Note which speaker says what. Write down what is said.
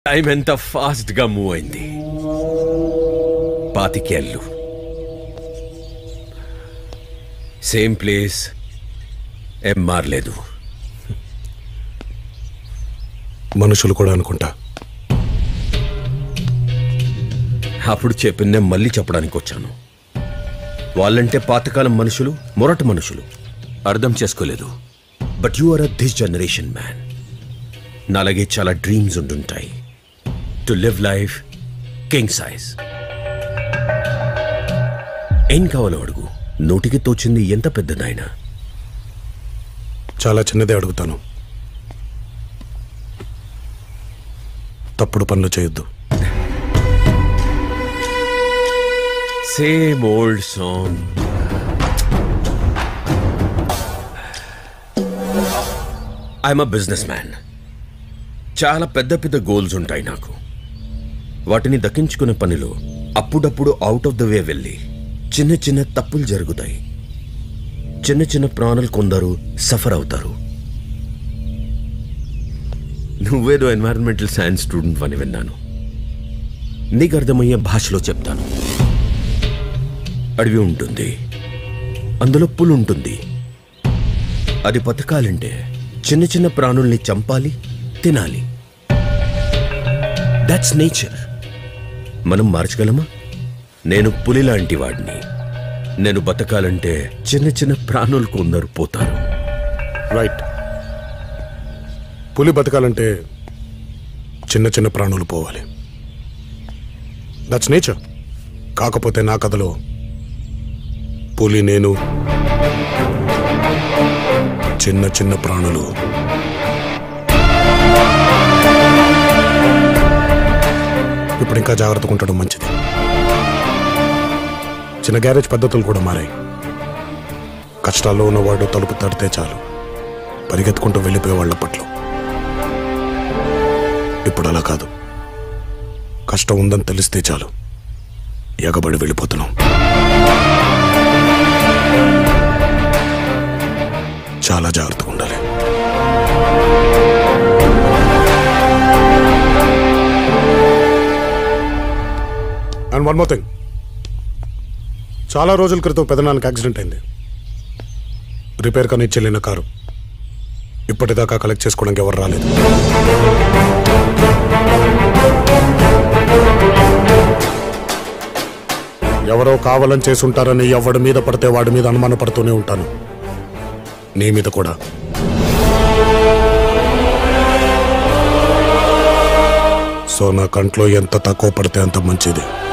Speaker 1: time ఎంత fast గా move అయింది పాతికేళ్ళు సేమ్ ప్లేస్ ఏం మారలేదు
Speaker 2: మనుషులు కూడా అనుకుంటా
Speaker 1: అప్పుడు చెప్పిందే మళ్ళీ చెప్పడానికి వచ్చాను వాళ్ళంటే పాతకాలం మనుషులు మొరటి మనుషులు అర్థం చేసుకోలేదు but you are a this generation man నాలాగే చాలా డ్రీమ్స్ ఉంటుంటాయి to live life king size ఏం కావాలో అడుగు నోటికి తోచింది ఎంత పెద్దదైనా
Speaker 2: చాలా చిన్నదే అడుగుతాను తప్పుడు పనులు చేయొద్దు
Speaker 1: same old song I am a business man చాలా పెద్ద పెద్ద గోల్స్ ఉంటాయి నాకు వాటిని దక్కించుకునే పనిలో అప్పుడప్పుడు అవుట్ ఆఫ్ ద వే వెళ్ళి చిన్న చిన్న తప్పులు జరుగుతాయి చిన్న చిన్న ప్రాణులు కొందరు సఫర్ అవుతారు నువ్వేదో ఎన్వైరన్మెంటల్ సైన్స్ స్టూడెంట్ అని విన్నాను నీకు అర్థమయ్యే భాషలో చెప్తాను అడవి ఉంటుంది అందులో పులు ఉంటుంది అది బతకాలంటే చిన్న చిన్న ప్రాణుల్ని చంపాలి తినాలి దట్స్ నేచర్ మనం మార్చగలమా నేను పులి లాంటి వాడిని నేను బతకాలంటే చిన్న చిన్న ప్రాణులు కొందరు పోతారు
Speaker 2: రైట్ పులి బతకాలంటే చిన్న చిన్న ప్రాణులు పోవాలి దట్స్ నేచర్ కాకపోతే నా కథలో పులి నేను చిన్న చిన్న ప్రాణులు ఇప్పుడు ఇంకా జాగ్రత్తగా ఉండడం మంచిది చిన్న గ్యారేజ్ పద్ధతులు కూడా మారాయి కష్టాల్లో ఉన్నవాడు తలుపు తడితే చాలు పరిగెత్తుకుంటూ వెళ్ళిపోయే వాళ్ళ పట్ల ఇప్పుడు అలా కాదు కష్టం ఉందని తెలిస్తే చాలు ఎగబడి వెళ్ళిపోతున్నాం చాలా జాగ్రత్తగా ఉండాలి అండ్ వన్ మోర్ థింగ్ చాలా రోజుల క్రితం పెదనానికి యాక్సిడెంట్ అయింది రిపేర్ కానీ చెల్లిన కారు ఇప్పటిదాకా కలెక్ట్ చేసుకోవడానికి ఎవరు రాలేదు ఎవరో కావాలని చేసుంటారని ఎవడి మీద పడితే వాడి మీద అనుమాన పడుతూనే ఉంటాను నీ మీద కూడా సో నా కంట్లో ఎంత తక్కువ పడితే అంత మంచిది